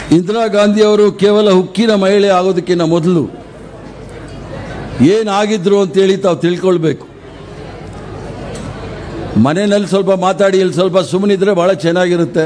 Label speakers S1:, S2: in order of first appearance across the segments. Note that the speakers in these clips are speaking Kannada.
S1: ಇಂದಿರಾ ಗಾಂಧಿ ಅವರು ಕೇವಲ ಹುಕ್ಕಿನ ಮಹಿಳೆ ಆಗೋದಕ್ಕಿಂತ ಮೊದಲು ಏನಾಗಿದ್ರು ಅಂತೇಳಿ ತಾವು ತಿಳ್ಕೊಳ್ಬೇಕು ಮನೆಯಲ್ಲಿ ಸ್ವಲ್ಪ ಮಾತಾಡಿ ಇಲ್ಲಿ ಸ್ವಲ್ಪ ಸುಮ್ಮನಿದ್ರೆ ಬಹಳ ಚೆನ್ನಾಗಿರುತ್ತೆ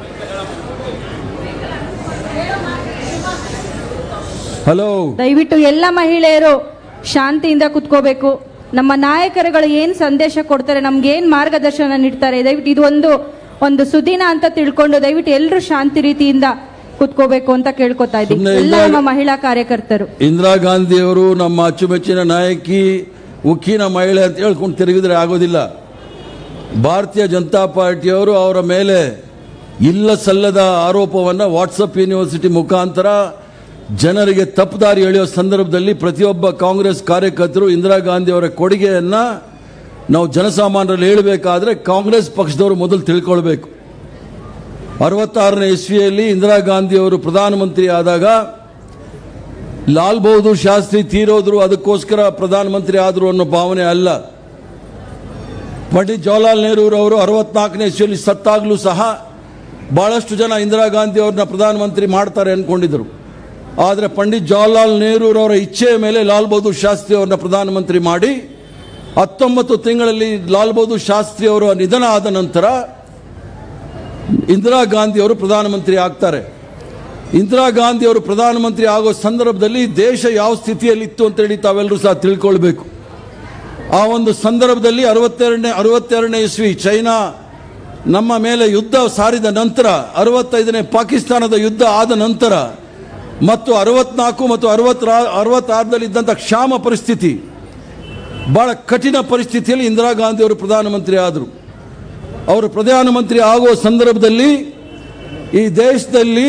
S1: ಹಲೋ
S2: ದಯವಿಟ್ಟು ಎಲ್ಲ ಮಹಿಳೆಯರು ಶಾಂತಿಯಿಂದ ಕುತ್ಕೋಬೇಕು ನಮ್ಮ ನಾಯಕರುಗಳು ಏನ್ ಸಂದೇಶ ಕೊಡ್ತಾರೆ ನಮ್ಗೆ ಏನ್ ಮಾರ್ಗದರ್ಶನ ನೀಡ್ತಾರೆ ದಯವಿಟ್ಟು ಇದು ಒಂದು ಒಂದು ಸುದಿನ ಅಂತ ತಿಳ್ಕೊಂಡು ದಯವಿಟ್ಟು ಎಲ್ಲರೂ ಶಾಂತಿ ರೀತಿಯಿಂದ ಕುತ್ಕೋಬೇಕು ಅಂತ ಕೇಳ್ಕೊತಾ ಇದ್ದೀವಿ
S1: ಸುಮ್ನೆ
S2: ಎಲ್ಲ
S1: ಇದ್ದಾಗ-
S2: ನಮ್ಮ ಮಹಿಳಾ ಕಾರ್ಯಕರ್ತರು
S1: ಇಂದಿರಾ ಗಾಂಧಿಯವರು ನಮ್ಮ ಅಚ್ಚುಮೆಚ್ಚಿನ ನಾಯಕಿ ಉಕ್ಕಿನ ಮಹಿಳೆ ಅಂತ ಹೇಳ್ಕೊಂಡು ತಿರುಗಿದ್ರೆ ಆಗೋದಿಲ್ಲ ಭಾರತೀಯ ಜನತಾ ಪಾರ್ಟಿಯವರು ಅವರ ಮೇಲೆ ಇಲ್ಲ ಸಲ್ಲದ ಆರೋಪವನ್ನು ವಾಟ್ಸಪ್ ಯೂನಿವರ್ಸಿಟಿ ಮುಖಾಂತರ ಜನರಿಗೆ ತಪ್ಪುದಾರಿ ಎಳೆಯೋ ಸಂದರ್ಭದಲ್ಲಿ ಪ್ರತಿಯೊಬ್ಬ ಕಾಂಗ್ರೆಸ್ ಕಾರ್ಯಕರ್ತರು ಇಂದಿರಾ ಗಾಂಧಿ ಅವರ ಕೊಡುಗೆಯನ್ನು ನಾವು ಜನಸಾಮಾನ್ಯರಲ್ಲಿ ಹೇಳಬೇಕಾದ್ರೆ ಕಾಂಗ್ರೆಸ್ ಪಕ್ಷದವರು ಮೊದಲು ತಿಳ್ಕೊಳ್ಬೇಕು ಅರವತ್ತಾರನೇ ಇಸ್ವಿಯಲ್ಲಿ ಇಂದಿರಾ ಗಾಂಧಿ ಅವರು ಪ್ರಧಾನಮಂತ್ರಿ ಆದಾಗ ಲಾಲ್ ಬಹದ್ದೂರ್ ಶಾಸ್ತ್ರಿ ತೀರೋದ್ರು ಅದಕ್ಕೋಸ್ಕರ ಪ್ರಧಾನಮಂತ್ರಿ ಆದರು ಅನ್ನೋ ಭಾವನೆ ಅಲ್ಲ ಪಂಡಿತ್ ಜವಾಹರ್ಲಾಲ್ ನೆಹರೂರವರು ಅರವತ್ನಾಲ್ಕನೇ ಇಸ್ವಿಯಲ್ಲಿ ಸತ್ತಾಗಲೂ ಸಹ ಬಹಳಷ್ಟು ಜನ ಇಂದಿರಾ ಗಾಂಧಿ ಅವ್ರನ್ನ ಪ್ರಧಾನಮಂತ್ರಿ ಮಾಡ್ತಾರೆ ಅಂದ್ಕೊಂಡಿದ್ರು ಆದರೆ ಪಂಡಿತ್ ಜವಾಹರ್ಲಾಲ್ ನೆಹರೂರವರ ಇಚ್ಛೆಯ ಮೇಲೆ ಲಾಲ್ ಬಹದ್ದೂರ್ ಶಾಸ್ತ್ರಿ ಅವ್ರನ್ನ ಪ್ರಧಾನಮಂತ್ರಿ ಮಾಡಿ ಹತ್ತೊಂಬತ್ತು ತಿಂಗಳಲ್ಲಿ ಲಾಲ್ ಬಹದ್ದೂರ್ ಶಾಸ್ತ್ರಿ ಅವರ ನಿಧನ ಆದ ನಂತರ ಇಂದಿರಾ ಗಾಂಧಿ ಅವರು ಪ್ರಧಾನಮಂತ್ರಿ ಆಗ್ತಾರೆ ಇಂದಿರಾ ಗಾಂಧಿ ಅವರು ಪ್ರಧಾನಮಂತ್ರಿ ಆಗೋ ಸಂದರ್ಭದಲ್ಲಿ ದೇಶ ಯಾವ ಸ್ಥಿತಿಯಲ್ಲಿತ್ತು ಅಂತೇಳಿ ತಾವೆಲ್ಲರೂ ಸಹ ತಿಳ್ಕೊಳ್ಬೇಕು ಆ ಒಂದು ಸಂದರ್ಭದಲ್ಲಿ ಅರವತ್ತೆರಡನೇ ಅರವತ್ತೆರಡನೇ ಇಸ್ವಿ ಚೈನಾ ನಮ್ಮ ಮೇಲೆ ಯುದ್ಧ ಸಾರಿದ ನಂತರ ಅರವತ್ತೈದನೇ ಪಾಕಿಸ್ತಾನದ ಯುದ್ಧ ಆದ ನಂತರ ಮತ್ತು ಅರವತ್ನಾಲ್ಕು ಮತ್ತು ಅರವತ್ತರ ಅರವತ್ತಾರದಲ್ಲಿ ಇದ್ದಂಥ ಕ್ಷಾಮ ಪರಿಸ್ಥಿತಿ ಬಹಳ ಕಠಿಣ ಪರಿಸ್ಥಿತಿಯಲ್ಲಿ ಇಂದಿರಾ ಗಾಂಧಿ ಅವರು ಪ್ರಧಾನಮಂತ್ರಿ ಆದರು ಅವರು ಪ್ರಧಾನಮಂತ್ರಿ ಆಗುವ ಸಂದರ್ಭದಲ್ಲಿ ಈ ದೇಶದಲ್ಲಿ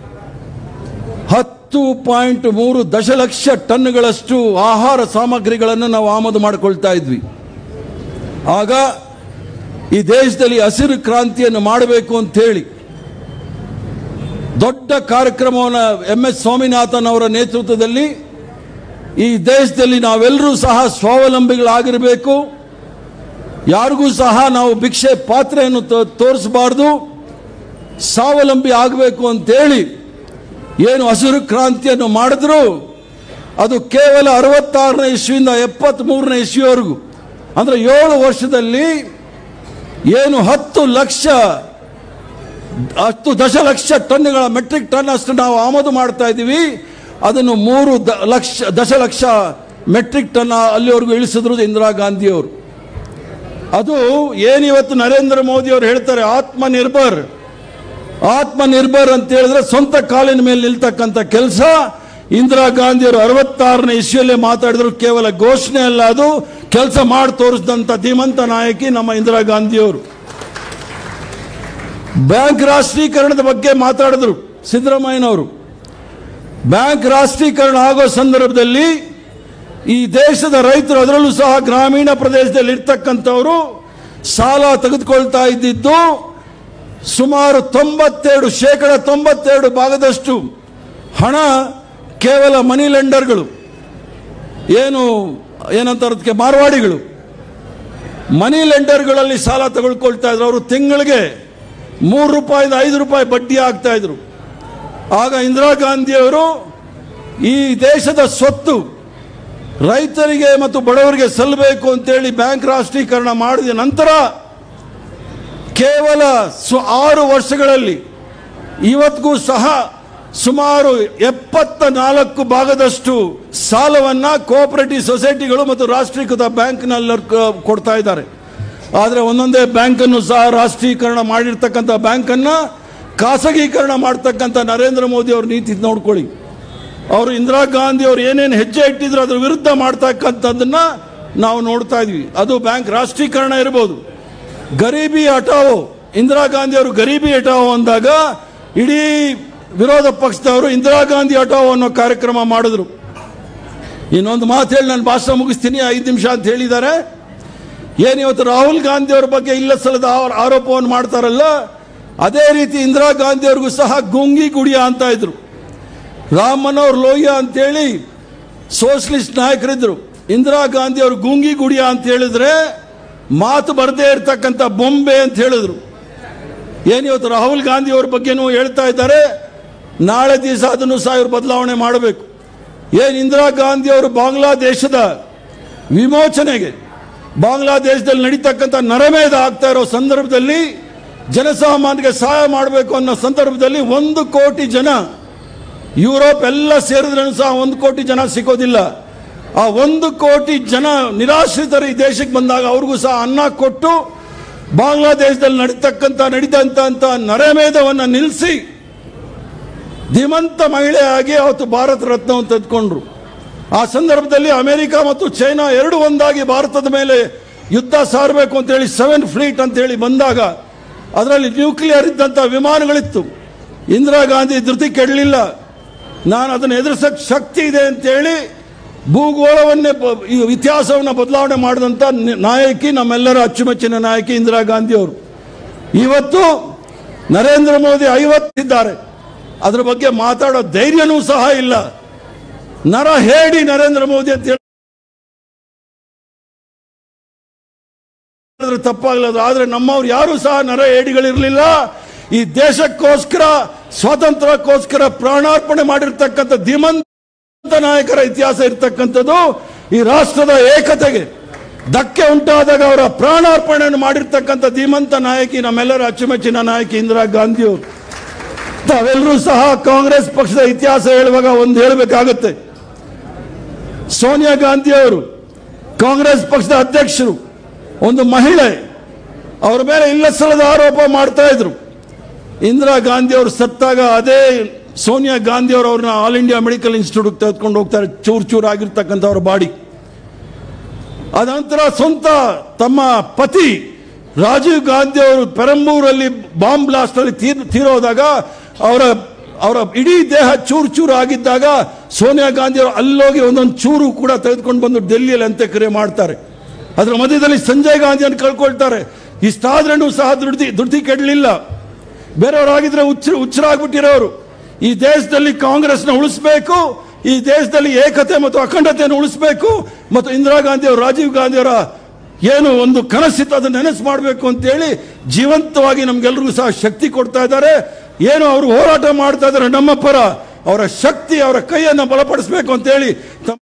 S1: ಹತ್ತು ಪಾಯಿಂಟ್ ಮೂರು ದಶಲಕ್ಷ ಟನ್ಗಳಷ್ಟು ಆಹಾರ ಸಾಮಗ್ರಿಗಳನ್ನು ನಾವು ಆಮದು ಮಾಡಿಕೊಳ್ತಾ ಇದ್ವಿ ಆಗ ಈ ದೇಶದಲ್ಲಿ ಹಸಿರು ಕ್ರಾಂತಿಯನ್ನು ಮಾಡಬೇಕು ಅಂತೇಳಿ ದೊಡ್ಡ ಕಾರ್ಯಕ್ರಮವನ್ನು ಎಂ ಎಸ್ ಸ್ವಾಮಿನಾಥನ್ ಅವರ ನೇತೃತ್ವದಲ್ಲಿ ಈ ದೇಶದಲ್ಲಿ ನಾವೆಲ್ಲರೂ ಸಹ ಸ್ವಾವಲಂಬಿಗಳಾಗಿರಬೇಕು ಯಾರಿಗೂ ಸಹ ನಾವು ಭಿಕ್ಷೆ ಪಾತ್ರೆಯನ್ನು ತೋ- ತೋರಿಸಬಾರ್ದು ಸ್ವಾವಲಂಬಿ ಆಗಬೇಕು ಅಂತೇಳಿ ಏನು ಹಸಿರು ಕ್ರಾಂತಿಯನ್ನು ಮಾಡಿದ್ರು ಅದು ಕೇವಲ ಅರವತ್ತಾರನೇ ಇಸ್ವಿಯಿಂದ ಎಪ್ಪತ್ತ್ಮೂರನೇ ಇಸ್ವಿವರೆಗೂ ಅಂದರೆ ಏಳು ವರ್ಷದಲ್ಲಿ ಏನು ಹತ್ತು ಲಕ್ಷ ಹತ್ತು ದಶಲಕ್ಷ ಟನ್ಗಳ ಮೆಟ್ರಿಕ್ ಟನ್ ಅಷ್ಟು ನಾವು ಆಮದು ಮಾಡ್ತಾ ಇದ್ದೀವಿ ಅದನ್ನು ಮೂರು ದ- ಲಕ್ಷ ದಶಲಕ್ಷ ಮೆಟ್ರಿಕ್ ಟನ್ ಅಲ್ಲಿವರೆಗೂ ಇಳಿಸಿದ್ರು ಇಂದಿರಾ ಗಾಂಧಿಯವರು ಅದು ಏನಿವತ್ತು ನರೇಂದ್ರ ಮೋದಿ ಅವರು ಹೇಳ್ತಾರೆ ಆತ್ಮನಿರ್ಭರ್ ಆತ್ಮನಿರ್ಭರ್ ಅಂತ ಹೇಳಿದ್ರೆ ಸ್ವಂತ ಕಾಲಿನ ಮೇಲೆ ನಿಲ್ತಕ್ಕಂಥ ಕೆಲಸ ಇಂದಿರಾ ಗಾಂಧಿಯವರು ಅರವತ್ತಾರನೇ ಇಸ್ವಿಯಲ್ಲೇ ಮಾತಾಡಿದ್ರು ಕೇವಲ ಘೋಷಣೆ ಅಲ್ಲ ಅದು ಕೆಲಸ ಮಾಡಿ ತೋರಿಸಿದಂಥ ಧೀಮಂತ ನಾಯಕಿ ನಮ್ಮ ಇಂದಿರಾ ಗಾಂಧಿಯವರು ಬ್ಯಾಂಕ್ ರಾಷ್ಟ್ರೀಕರಣದ ಬಗ್ಗೆ ಮಾತಾಡಿದ್ರು ಸಿದ್ದರಾಮಯ್ಯನವರು ಬ್ಯಾಂಕ್ ರಾಷ್ಟ್ರೀಕರಣ ಆಗೋ ಸಂದರ್ಭದಲ್ಲಿ ಈ ದೇಶದ ರೈತರು ಅದರಲ್ಲೂ ಸಹ ಗ್ರಾಮೀಣ ಪ್ರದೇಶದಲ್ಲಿ ಇರ್ತಕ್ಕಂಥವರು ಸಾಲ ತೆಗೆದುಕೊಳ್ತಾ ಇದ್ದಿದ್ದು ಸುಮಾರು ತೊಂಬತ್ತೆರಡು ಶೇಕಡ ತೊಂಬತ್ತೆರಡು ಭಾಗದಷ್ಟು ಹಣ ಕೇವಲ ಮನಿ ಲೆಂಡರ್ಗಳು ಏನು ಏನಂತಾರೆ ಅದಕ್ಕೆ ಮಾರ್ವಾಡಿಗಳು ಮನಿ ಲೆಂಡರ್ಗಳಲ್ಲಿ ಸಾಲ ತಗೊಳ್ಕೊಳ್ತಾ ಇದ್ರು ಅವರು ತಿಂಗಳಿಗೆ ಮೂರು ರೂಪಾಯಿಂದ ಐದು ರೂಪಾಯಿ ಬಡ್ಡಿ ಆಗ್ತಾ ಇದ್ರು ಆಗ ಇಂದಿರಾ ಗಾಂಧಿಯವರು ಈ ದೇಶದ ಸ್ವತ್ತು ರೈತರಿಗೆ ಮತ್ತು ಬಡವರಿಗೆ ಸಲ್ಲಬೇಕು ಅಂತೇಳಿ ಬ್ಯಾಂಕ್ ರಾಷ್ಟ್ರೀಕರಣ ಮಾಡಿದ ನಂತರ ಕೇವಲ ಸು ಆರು ವರ್ಷಗಳಲ್ಲಿ ಇವತ್ತಿಗೂ ಸಹ ಸುಮಾರು ಎಪ್ಪತ್ತ ನಾಲ್ಕು ಭಾಗದಷ್ಟು ಸಾಲವನ್ನು ಕೋಆಪರೇಟಿವ್ ಸೊಸೈಟಿಗಳು ಮತ್ತು ರಾಷ್ಟ್ರೀಕೃತ ಬ್ಯಾಂಕ್ನಲ್ಲಿ ಕೊಡ್ತಾ ಇದ್ದಾರೆ ಆದರೆ ಒಂದೊಂದೇ ಬ್ಯಾಂಕನ್ನು ಸಹ ರಾಷ್ಟ್ರೀಕರಣ ಮಾಡಿರ್ತಕ್ಕಂಥ ಬ್ಯಾಂಕನ್ನು ಖಾಸಗೀಕರಣ ಮಾಡ್ತಕ್ಕಂಥ ನರೇಂದ್ರ ಮೋದಿ ಅವ್ರ ನೀತಿ ನೋಡ್ಕೊಳ್ಳಿ ಅವರು ಇಂದಿರಾ ಗಾಂಧಿ ಅವರು ಏನೇನು ಹೆಜ್ಜೆ ಇಟ್ಟಿದ್ರು ಅದ್ರ ವಿರುದ್ಧ ಮಾಡ್ತಕ್ಕಂಥದ್ದನ್ನ ನಾವು ನೋಡ್ತಾ ಇದ್ವಿ ಅದು ಬ್ಯಾಂಕ್ ರಾಷ್ಟ್ರೀಕರಣ ಇರ್ಬೋದು ಗರೀಬಿ ಹಟಾವೋ ಇಂದಿರಾ ಗಾಂಧಿ ಅವರು ಗರೀಬಿ ಹಟಾವೋ ಅಂದಾಗ ಇಡೀ ವಿರೋಧ ಪಕ್ಷದವರು ಇಂದಿರಾ ಗಾಂಧಿ ಹಟಾವೋ ಅನ್ನೋ ಕಾರ್ಯಕ್ರಮ ಮಾಡಿದ್ರು ಇನ್ನೊಂದು ಮಾತು ಹೇಳಿ ನಾನು ಭಾಷಣ ಮುಗಿಸ್ತೀನಿ ಐದು ನಿಮಿಷ ಅಂತ ಹೇಳಿದ್ದಾರೆ ಏನಿವತ್ತು ರಾಹುಲ್ ಗಾಂಧಿ ಅವರ ಬಗ್ಗೆ ಇಲ್ಲ ಸಲ್ಲದ ಆ- ಆರೋಪವನ್ನು ಮಾಡ್ತಾರಲ್ಲ ಅದೇ ರೀತಿ ಇಂದಿರಾ ಗಾಂಧಿ ಅವ್ರಿಗೂ ಸಹ ಗುಂಗಿ ಗುಡಿಯ ಅಂತ ಇದ್ರು ರಾಮ್ ಮನೋಹರ್ ಲೋಹಿಯಾ ಅಂತೇಳಿ ಸೋಷಲಿಸ್ಟ್ ನಾಯಕರಿದ್ರು ಇಂದಿರಾ ಗಾಂಧಿ ಅವರು ಗುಂಗಿ ಗುಡಿಯ ಅಂತ ಹೇಳಿದ್ರೆ ಮಾತು ಬರದೇ ಇರತಕ್ಕಂಥ ಬೊಂಬೆ ಅಂತ ಹೇಳಿದ್ರು ಏನಿವತ್ತು ರಾಹುಲ್ ಗಾಂಧಿ ಅವ್ರ ಬಗ್ಗೆನೂ ಹೇಳ್ತಾ ಇದ್ದಾರೆ ನಾಳೆ ದಿವಸ ಅದನ್ನು ಸಹ ಇವರು ಬದಲಾವಣೆ ಮಾಡಬೇಕು ಏನು ಇಂದಿರಾ ಗಾಂಧಿ ಅವರು ಬಾಂಗ್ಲಾದೇಶದ ವಿಮೋಚನೆಗೆ ಬಾಂಗ್ಲಾದೇಶದಲ್ಲಿ ನಡೀತಕ್ಕಂಥ ನರಮೇಧ ಆಗ್ತಾ ಇರೋ ಸಂದರ್ಭದಲ್ಲಿ ಜನಸಾಮಾನ್ಯರಿಗೆ ಸಹಾಯ ಮಾಡಬೇಕು ಅನ್ನೋ ಸಂದರ್ಭದಲ್ಲಿ ಒಂದು ಕೋಟಿ ಜನ ಯುರೋಪ್ ಎಲ್ಲ ಸೇರಿದ್ರೂ ಸಹ ಒಂದು ಕೋಟಿ ಜನ ಸಿಗೋದಿಲ್ಲ ಆ ಒಂದು ಕೋಟಿ ಜನ ನಿರಾಶ್ರಿತರು ಈ ದೇಶಕ್ಕೆ ಬಂದಾಗ ಅವ್ರಿಗೂ ಸಹ ಅನ್ನ ಕೊಟ್ಟು ಬಾಂಗ್ಲಾದೇಶದಲ್ಲಿ ನಡೀತಕ್ಕಂಥ ನಡೀತಂತ ನರಮೇಧವನ್ನು ನಿಲ್ಲಿಸಿ ಧೀಮಂತ ಮಹಿಳೆಯಾಗಿ ಅವತ್ತು ಭಾರತ ರತ್ನವನ್ನು ತೆಗೆದುಕೊಂಡ್ರು ಆ ಸಂದರ್ಭದಲ್ಲಿ ಅಮೆರಿಕ ಮತ್ತು ಚೈನಾ ಎರಡು ಒಂದಾಗಿ ಭಾರತದ ಮೇಲೆ ಯುದ್ಧ ಸಾರಬೇಕು ಅಂತೇಳಿ ಸೆವೆನ್ ಫ್ಲೀಟ್ ಅಂತೇಳಿ ಬಂದಾಗ ಅದರಲ್ಲಿ ನ್ಯೂಕ್ಲಿಯರ್ ಇದ್ದಂಥ ವಿಮಾನಗಳಿತ್ತು ಇಂದಿರಾ ಗಾಂಧಿ ಧೃತಿ ಕೆಡಲಿಲ್ಲ ನಾನು ಅದನ್ನು ಎದುರಿಸಕ್ಕೆ ಶಕ್ತಿ ಇದೆ ಅಂತೇಳಿ ಭೂಗೋಳವನ್ನೇ ಬ- ಈ ಇತಿಹಾಸವನ್ನು ಬದಲಾವಣೆ ಮಾಡಿದಂಥ ನಿ- ನಾಯಕಿ ನಮ್ಮೆಲ್ಲರ ಅಚ್ಚುಮೆಚ್ಚಿನ ನಾಯಕಿ ಇಂದಿರಾ ಗಾಂಧಿ ಅವರು ಇವತ್ತು ನರೇಂದ್ರ ಮೋದಿ ಐವತ್ತಿದ್ದಾರೆ ಅದ್ರ ಬಗ್ಗೆ ಮಾತಾಡೋ ಧೈರ್ಯನೂ ಸಹ ಇಲ್ಲ ನರ ಹೇಳಿ ನರೇಂದ್ರ ಮೋದಿ ಅಂತ ಹೇಳಿದ್ರೆ ತಪ್ಪಾಗಲದು ಆದ್ರೆ ನಮ್ಮವ್ರು ಯಾರು ಸಹ ನರ ಹೇಡಿಗಳಿರಲಿಲ್ಲ ಈ ದೇಶಕ್ಕೋಸ್ಕರ ಸ್ವಾತಂತ್ರ್ಯಕ್ಕೋಸ್ಕರ ಪ್ರಾಣಾರ್ಪಣೆ ಮಾಡಿರ್ತಕ್ಕಂಥ ಧೀಮಂತ ನಾಯಕರ ಇತಿಹಾಸ ಇರ್ತಕ್ಕಂಥದ್ದು ಈ ರಾಷ್ಟ್ರದ ಏಕತೆಗೆ ಧಕ್ಕೆ ಉಂಟಾದಾಗ ಅವರ ಪ್ರಾಣಾರ್ಪಣೆಯನ್ನು ಮಾಡಿರ್ತಕ್ಕಂಥ ಧೀಮಂತ ನಾಯಕಿ ನಮ್ಮೆಲ್ಲರ ಅಚ್ಚುಮೆಚ್ಚಿನ ನಾಯಕಿ ಇಂದಿರಾ ಗಾಂಧಿಯವರು ತಾವೆಲ್ಲರೂ ಸಹ ಕಾಂಗ್ರೆಸ್ ಪಕ್ಷದ ಇತಿಹಾಸ ಹೇಳುವಾಗ ಒಂದು ಹೇಳಬೇಕಾಗುತ್ತೆ ಸೋನಿಯಾ ಗಾಂಧಿ ಅವರು ಕಾಂಗ್ರೆಸ್ ಪಕ್ಷದ ಅಧ್ಯಕ್ಷರು ಒಂದು ಮಹಿಳೆ ಅವರ ಮೇಲೆ ಇಲ್ಲಸಲ್ಲದ ಆರೋಪ ಮಾಡ್ತಾ ಇದ್ರು ಇಂದಿರಾ ಗಾಂಧಿ ಅವರು ಸತ್ತಾಗ ಅದೇ ಸೋನಿಯಾ ಗಾಂಧಿ ಅವರು ಅವ್ರನ್ನ ಆಲ್ ಇಂಡಿಯಾ ಮೆಡಿಕಲ್ ಇನ್ಸ್ಟಿಟ್ಯೂಟ್ ತೆಗೆದುಕೊಂಡು ಹೋಗ್ತಾರೆ ಚೂರ್ ಚೂರ್ ಆಗಿರ್ತಕ್ಕಂಥ ಅವ್ರ ಬಾಡಿ ಅನಂತರ ಸ್ವಂತ ತಮ್ಮ ಪತಿ ರಾಜೀವ್ ಗಾಂಧಿ ಅವರು ಪೆರಂಬೂರಲ್ಲಿ ಬಾಂಬ್ ಬ್ಲಾಸ್ಟ್ ಅಲ್ಲಿ ತೀರ್ ತೀರೋದಾಗ ಅವರ ಅವರ ಇಡೀ ದೇಹ ಚೂರು ಚೂರು ಆಗಿದ್ದಾಗ ಸೋನಿಯಾ ಗಾಂಧಿ ಅವರು ಅಲ್ಲೋಗಿ ಒಂದೊಂದು ಚೂರು ಕೂಡ ತೆಗೆದುಕೊಂಡು ಬಂದು ಡೆಲ್ಲಿಯಲ್ಲಿ ಅಂತ್ಯಕ್ರಿಯೆ ಮಾಡ್ತಾರೆ ಅದರ ಮಧ್ಯದಲ್ಲಿ ಸಂಜಯ್ ಗಾಂಧಿಯನ್ನು ಕಳ್ಕೊಳ್ತಾರೆ ಇಷ್ಟಾದ್ರೂ ಸಹ ದುಡ್ದಿ ದುಡ್ಡಿ ಕೆಡಲಿಲ್ಲ ಬೇರೆಯವರಾಗಿದ್ರೆ ಹುಚ್ಚ ಹುಚ್ಚರಾಗ್ಬಿಟ್ಟಿರೋರು ಈ ದೇಶದಲ್ಲಿ ಕಾಂಗ್ರೆಸ್ನ ಉಳಿಸ್ಬೇಕು ಈ ದೇಶದಲ್ಲಿ ಏಕತೆ ಮತ್ತು ಅಖಂಡತೆಯನ್ನು ಉಳಿಸ್ಬೇಕು ಮತ್ತು ಇಂದಿರಾ ಗಾಂಧಿ ಅವರು ರಾಜೀವ್ ಗಾಂಧಿ ಅವರ ಏನು ಒಂದು ಕನಸಿತ್ತು ಅದನ್ನು ನೆನಸು ಮಾಡಬೇಕು ಅಂತೇಳಿ ಜೀವಂತವಾಗಿ ನಮ್ಗೆಲ್ರಿಗೂ ಸಹ ಶಕ್ತಿ ಕೊಡ್ತಾ ಇದ್ದಾರೆ ಏನು ಅವರು ಹೋರಾಟ ಮಾಡ್ತಾ ಇದ್ದಾರೆ ನಮ್ಮ ಪರ ಅವರ ಶಕ್ತಿ ಅವರ ಕೈಯನ್ನು ಬಲಪಡಿಸಬೇಕು ಅಂತೇಳಿ ತಮ್ಮ